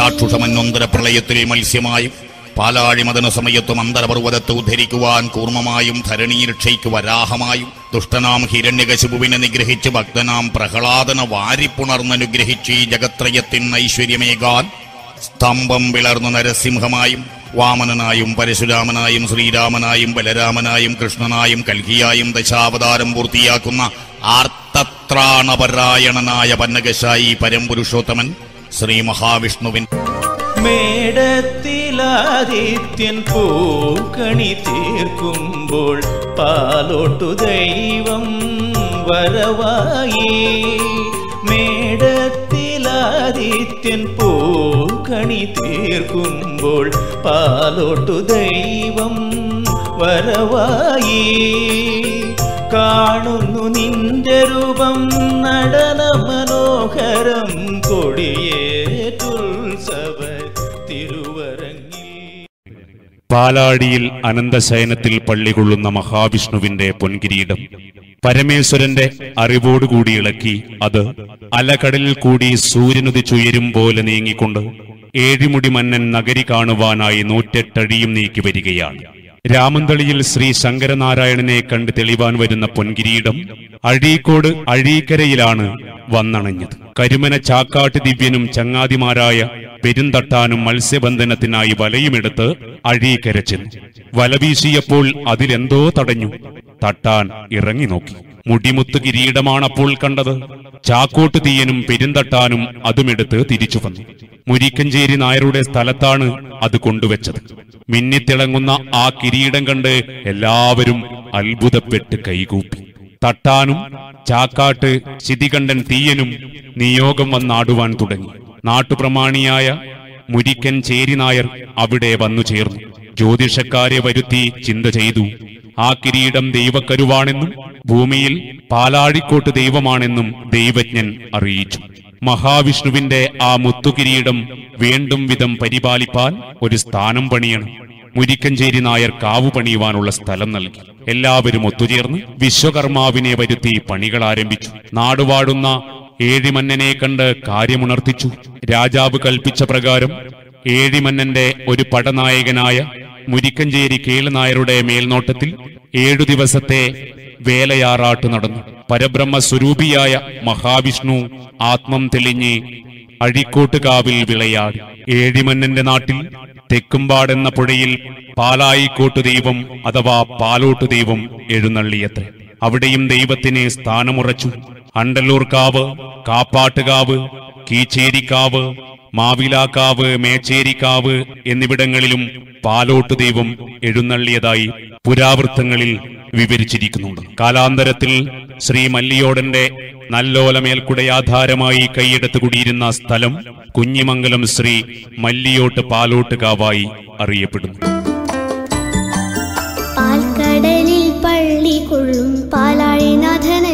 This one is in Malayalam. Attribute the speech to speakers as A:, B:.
A: രാക്ഷുഷമന്വന്തര പ്രളയത്തിൽ മത്സ്യമായും പാലാഴി മദന സമയത്തും അന്തരപർവ്വതത്തെ ഉദ്ധരിക്കുവാൻ കൂർമ്മമായും ധരണി രക്ഷയ്ക്ക് വരാഹമായും ദുഷ്ടനാം ഹിരണ്യകശിപുവിനെ നിഗ്രഹിച്ച് ഭക്തനാം പ്രഹ്ലാദന വാരിപ്പുണർന്നനുഗ്രഹിച്ച് ഈ ജഗത്രയത്തിന് ഐശ്വര്യമേകാൻ സ്തംഭം പിളർന്നു നരസിംഹമായും വാമനനായും പരശുരാമനായും ശ്രീരാമനായും ബലരാമനായും കൃഷ്ണനായും കൽഹിയായും ദശാവതാരം പൂർത്തിയാക്കുന്ന ആർത്തത്രാണപരായണനായ പന്നകശായി പരംപുരുഷോത്തമൻ ശ്രീ മഹാവിഷ്ണുവിൻ
B: മേടത്തിലാദിത്യൻ പൂക്കണി തീർക്കുമ്പോൾ പാലോട്ടു ദൈവം വരവായി മേടത്തിലാദിത്യൻ പൂക്കണി തീർക്കുമ്പോൾ പാലോട്ടു ദൈവം വരവായി കാണുന്നു നിന്റെ രൂപം നടന മനോഹരം കൊടിയേറ്റുത്സവ തിരുവരങ്ങിൽ
C: പാലാടിയിൽ അനന്തശയനത്തിൽ പള്ളികൊള്ളുന്ന മഹാവിഷ്ണുവിന്റെ പൊൻകിരീടം പരമേശ്വരന്റെ അറിവോടുകൂടി ഇളക്കി അത് അലകടലിൽ കൂടി സൂര്യനുദിച്ചുയരും പോലെ നീങ്ങിക്കൊണ്ട് ഏഴിമുടി മന്നൻ നഗരി കാണുവാനായി നൂറ്റെട്ടടിയും നീക്കി വരികയാണ് രാമന്തളിയിൽ ശ്രീ ശങ്കരനാരായണനെ കണ്ട് തെളിവാൻ വരുന്ന പൊൻകിരീടം അഴീക്കോട് അഴീക്കരയിലാണ് വന്നണഞ്ഞത് കരുമന ചാക്കാട്ട് ദിവ്യനും ചങ്ങാതിമാരായ പെരുന്തട്ടാനും മത്സ്യബന്ധനത്തിനായി വലയുമെടുത്ത് അഴീക്കര ചെന്നു വല വീശിയപ്പോൾ അതിലെന്തോ തടഞ്ഞു തട്ടാൻ ഇറങ്ങി നോക്കി മുടിമുത്ത് കിരീടമാണപ്പോൾ കണ്ടത് ചാക്കോട്ട് തീയനും പെരുന്തട്ടാനും അതുമെടുത്ത് തിരിച്ചു വന്നു മുരിക്കഞ്ചേരി നായരുടെ സ്ഥലത്താണ് അത് കൊണ്ടുവച്ചത് മിന്നിത്തിളങ്ങുന്ന ആ കിരീടം കണ്ട് എല്ലാവരും അത്ഭുതപ്പെട്ട് കൈകൂപ്പി തട്ടാനും ചാക്കാട്ട് ശിതികണ്ഠൻ തീയനും നിയോഗം വന്നാടുവാൻ തുടങ്ങി നാട്ടുപ്രമാണിയായ മുരിക്കൻ ചേരി നായർ അവിടെ വന്നു ചേർന്നു ജ്യോതിഷക്കാരെ വരുത്തി ചിന്ത ചെയ്തു ആ കിരീടം ദൈവക്കരുവാണെന്നും ഭൂമിയിൽ പാലാഴിക്കോട്ട് ദൈവമാണെന്നും ദൈവജ്ഞൻ അറിയിച്ചു മഹാവിഷ്ണുവിന്റെ ആ മുത്തുകിരീടം വീണ്ടും വിധം പരിപാലിപ്പാൻ ഒരു സ്ഥാനം പണിയണം മുരിക്കഞ്ചേരി നായർ കാവു പണിയുവാനുള്ള സ്ഥലം നൽകി എല്ലാവരും ഒത്തുചേർന്ന് വിശ്വകർമാവിനെ വരുത്തി പണികൾ ആരംഭിച്ചു നാടുവാടുന്ന ഏഴിമന്നനെ കണ്ട് കാര്യമുണർത്തിച്ചു രാജാവ് കൽപ്പിച്ച പ്രകാരം ഏഴിമന്നന്റെ ഒരു പടനായകനായ മുരിക്കഞ്ചേരി കേളുനായരുടെ മേൽനോട്ടത്തിൽ ഏഴു ദിവസത്തെ വേലയാറാട്ട് നടന്നു പരബ്രഹ്മ സ്വരൂപിയായ മഹാവിഷ്ണു ആത്മം തെളിഞ്ഞ് അഴിക്കോട്ടുകാവിൽ വിളയാടി ഏഴിമന്നന്റെ നാട്ടിൽ തെക്കുംപാടെന്ന പുഴയിൽ പാലായിക്കോട്ടു ദൈവം അഥവാ പാലോട്ടു ദൈവം എഴുന്നള്ളിയത്രേ അവിടെയും ദൈവത്തിന് സ്ഥാനമുറച്ചു അണ്ടല്ലൂർക്കാവ് കാപ്പാട്ടുകാവ് കീച്ചേരിക്കാവ് മാവിലാക്കാവ് മേച്ചേരിക്കാവ് എന്നിവിടങ്ങളിലും പാലോട്ടു ദൈവം എഴുന്നള്ളിയതായി പുരാവൃത്തങ്ങളിൽ വിവരിച്ചിരിക്കുന്നുണ്ട് കാലാന്തരത്തിൽ ശ്രീ മല്ലിയോടന്റെ നല്ലോല മേൽക്കുടയാധാരമായി കൈയെടുത്ത് കുടിയിരുന്ന സ്ഥലം കുഞ്ഞിമംഗലം ശ്രീ മല്ലിയോട്ട് പാലോട്ട് കാവായി അറിയപ്പെടുന്നു
D: പാൽക്കടലിൽ പള്ളി കൊള്ളും പാലാഴിനാഥന